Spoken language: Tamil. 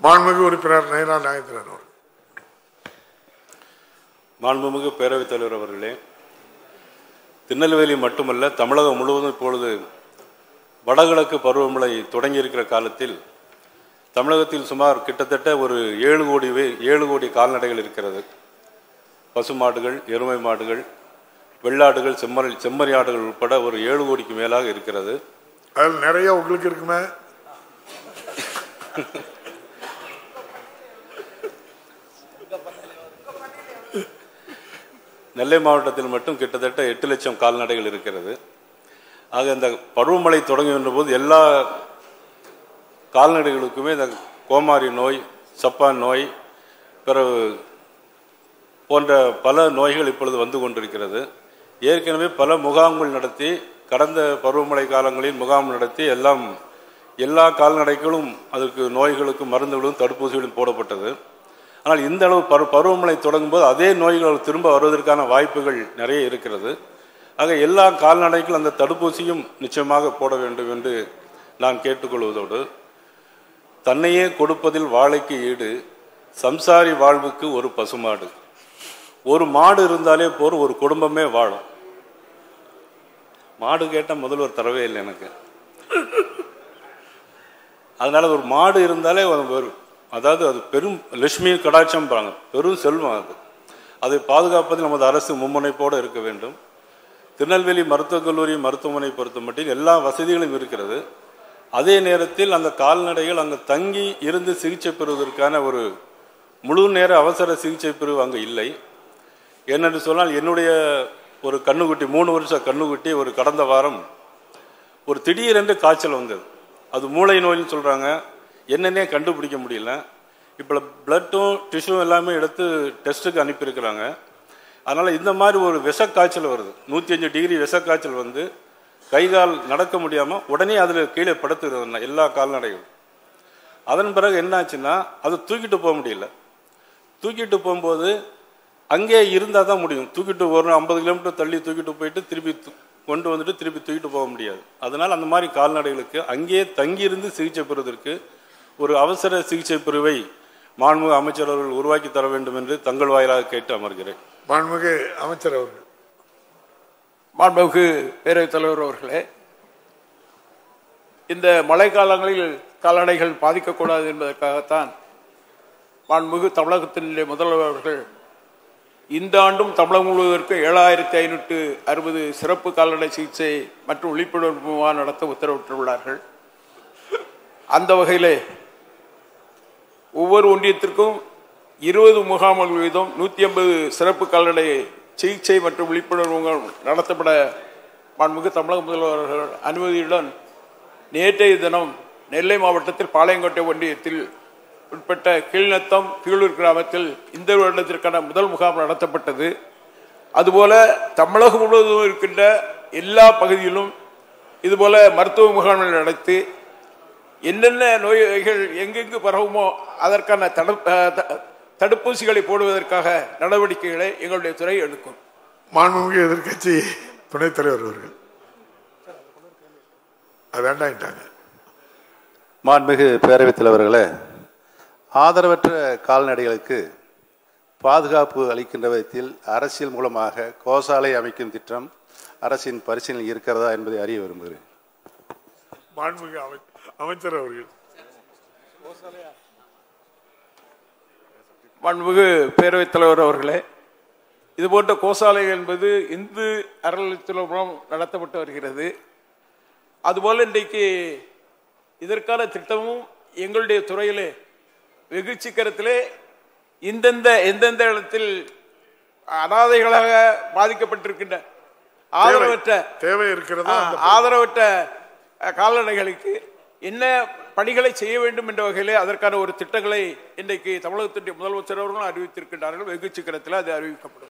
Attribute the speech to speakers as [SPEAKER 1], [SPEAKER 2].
[SPEAKER 1] மாண்புமிகு உறுப்பினர் நயனா நாயந்திரன் அவர்கள்
[SPEAKER 2] மாண்புமிகு பேரவைத் தலைவர் அவர்களே திருநெல்வேலி மட்டுமல்ல தமிழகம் முழுவதும் இப்பொழுது வடகிழக்கு பருவமழை தொடங்கியிருக்கிற காலத்தில் தமிழகத்தில் சுமார் கிட்டத்தட்ட ஒரு ஏழு கோடி வே- ஏழு கோடி கால்நடைகள் இருக்கிறது பசுமாடுகள் எருமை மாடுகள் வெள்ளாடுகள் செம்மறி செம்மறி ஆடுகள் உட்பட ஒரு ஏழு கோடிக்கு மேலாக இருக்கிறது
[SPEAKER 1] அதில் நிறைய உங்களுக்கு இருக்குமே
[SPEAKER 2] நெல்லை மாவட்டத்தில் மட்டும் கிட்டத்தட்ட எட்டு லட்சம் கால்நடைகள் இருக்கிறது ஆக இந்த பருவமழை தொடங்குகின்ற போது எல்லா கால்நடைகளுக்குமே இந்த கோமாரி நோய் சப்பான் நோய் பிறகு போன்ற பல நோய்கள் இப்பொழுது வந்து கொண்டிருக்கிறது ஏற்கனவே பல முகாம்கள் நடத்தி கடந்த பருவமழை காலங்களில் முகாம் நடத்தி எல்லாம் எல்லா கால்நடைகளும் அதற்கு நோய்களுக்கும் மருந்துகளும் தடுப்பூசிகளும் போடப்பட்டது ஆனால் இந்த அளவு பரு பருவமழை தொடங்கும்போது அதே நோய்கள் திரும்ப வருவதற்கான வாய்ப்புகள் நிறைய இருக்கிறது ஆக எல்லா கால்நடைக்கும் அந்த தடுப்பூசியும் நிச்சயமாக போட வேண்டும் என்று நான் கேட்டுக்கொள்வதோடு தன்னையே கொடுப்பதில் வாழைக்கு ஈடு சம்சாரி வாழ்வுக்கு ஒரு பசுமாடு ஒரு மாடு இருந்தாலே போதும் ஒரு குடும்பமே வாழும் மாடு கேட்டால் முதல்வர் தரவே இல்லை எனக்கு அதனால ஒரு மாடு இருந்தாலே அது ஒரு அதாவது அது பெரும் லட்சுமி கடாட்சம் பெரும் செல்வம் அது அதை பாதுகாப்பதில் நமது அரசு மும்முனைப்போடு இருக்க வேண்டும் திருநெல்வேலி மருத்துவக் கல்லூரி மருத்துவமனை பொறுத்த மட்டும் எல்லா வசதிகளும் இருக்கிறது அதே நேரத்தில் அந்த கால்நடைகள் அங்கே தங்கி இருந்து சிகிச்சை பெறுவதற்கான ஒரு முழு நேர அவசர சிகிச்சை பிரிவு அங்கே இல்லை ஏனென்று சொன்னால் என்னுடைய ஒரு கண்ணுக்குட்டி மூணு வருஷம் கண்ணுக்குட்டி ஒரு கடந்த வாரம் ஒரு திடீரென்று காய்ச்சல் வந்தது அது மூளை நோயின்னு சொல்கிறாங்க என்னன்னே கண்டுபிடிக்க முடியல இப்போ பிளட்டும் டிஷ்யூ எல்லாமே எடுத்து டெஸ்ட்டுக்கு அனுப்பியிருக்கிறாங்க அதனால் இந்த மாதிரி ஒரு விஷக்காய்ச்சல் வருது நூற்றி அஞ்சு டிகிரி விஷக்காய்ச்சல் வந்து கை கால் நடக்க முடியாமல் உடனே அதில் கீழே படுத்துக்கிறது எல்லா கால்நடைகளும் அதன் பிறகு என்னாச்சுன்னா அது தூக்கிட்டு போக முடியல தூக்கிட்டு போகும்போது அங்கே இருந்தால் தான் முடியும் தூக்கிட்டு ஒரு ஐம்பது கிலோமீட்டர் தள்ளி தூக்கிட்டு போயிட்டு திருப்பி தூ- கொண்டு வந்துட்டு திருப்பி தூக்கிட்டு போக முடியாது அதனால் அந்த மாதிரி கால்நடைகளுக்கு அங்கேயே தங்கியிருந்து சிகிச்சை பெறுவதற்கு ஒரு அவசர சிகிச்சை பிரிவை மாண்புமிகு அமைச்சர் அவர்கள் உருவாக்கி தர வேண்டும் என்று தங்கள் வாயிலாக கேட்டு அமர்கிறேன்
[SPEAKER 1] மாண்புமிகு அமைச்சர் அவர்கள்
[SPEAKER 3] மாண்புமிகு பேரவைத் தலைவர் அவர்களே இந்த மழைக்காலங்களில் கால்நடைகள் பாதிக்கக்கூடாது என்பதற்காகத்தான் மாண்புமிகு தமிழகத்தினுடைய முதல்வர் அவர்கள் இந்த ஆண்டும் தமிழகம் முழுவதற்கு ஏழாயிரத்தி ஐநூற்று அறுபது சிறப்பு கால்நடை சிகிச்சை மற்றும் விழிப்புணர்வு முகாம் நடத்த உத்தரவிட்டுள்ளார்கள் அந்த வகையிலே ஒவ்வொரு ஒன்றியத்திற்கும் இருபது முகாம்கள் வீதம் நூற்றி ஐம்பது சிறப்பு கால்நடை சிகிச்சை மற்றும் விழிப்புணர்வு முகாம் நடத்தப்பட மாண்புமிகு தமிழக முதல்வர்கள் அனுமதியுடன் நேற்றைய தினம் நெல்லை மாவட்டத்தில் பாளையங்கோட்டை ஒன்றியத்தில் உட்பட்ட கீழ்நத்தம் கீழூர் கிராமத்தில் இந்த வருடத்திற்கான முதல் முகாம் நடத்தப்பட்டது அதுபோல தமிழகம் முழுவதும் இருக்கின்ற எல்லா பகுதியிலும் இதுபோல மருத்துவ முகாம்கள் நடத்தி என்னென்ன நோய்கள் எங்கெங்கு பரவுமோ அதற்கான தடு- அஹ் த- தடுப்பூசிகளை போடுவதற்காக நடவடிக்கைகளை எங்களுடைய துறை எடுக்கும்
[SPEAKER 1] மாண்புமிகு எதிர்க்கட்சி துணைத் தலைவர் அவர்கள் அது வேண்டாயிட்டாங்க
[SPEAKER 4] மாண்புமிகு பேரவைத் தலைவர்களே ஆதரவற்ற கால்நடைகளுக்கு பாதுகாப்பு அளிக்கின்ற விதத்தில் அரசியல் மூலமாக கோசாலை அமைக்கும் திட்டம் அரசின் பரிசீலனையில் இருக்கிறதா என்பதை அறிய விரும்புகிறேன்
[SPEAKER 1] மாண்புமிகு அமை- அமைச்சர் அவர்கள்
[SPEAKER 3] மாண்புமிகு பேரவைத் தலைவர் அவர்களே இது போன்ற கோசாலை என்பது இந்து அறநிலையத்தின் மூலம் நடத்தப்பட்டு வருகிறது அதுபோல இன்றைக்கு இதற்கான திட்டமும் எங்களுடைய துறையிலே வெகு சீக்கிரத்திலே இந்தந்த எந்தெந்த இடத்தில் அனாதைகளாக பாதிக்கப்பட்டிருக்கின்ற ஆதரவற்ற
[SPEAKER 1] தேவை இருக்கிறதா
[SPEAKER 3] ஆ,
[SPEAKER 1] அந்த
[SPEAKER 3] ஆதரவற்ற அஹ், கால்நடைகளுக்கு என்ன பணிகளை செய்ய வேண்டும் என்ற வகையிலே அதற்கான ஒரு திட்டங்களை இன்றைக்கு தமிழகத்தினுடைய முதலமைச்சர் அவர்களும் அறிவித்திருக்கின்றார்கள் வெகு சீக்கிரத்தில் அது அறிவிக்கப்படும்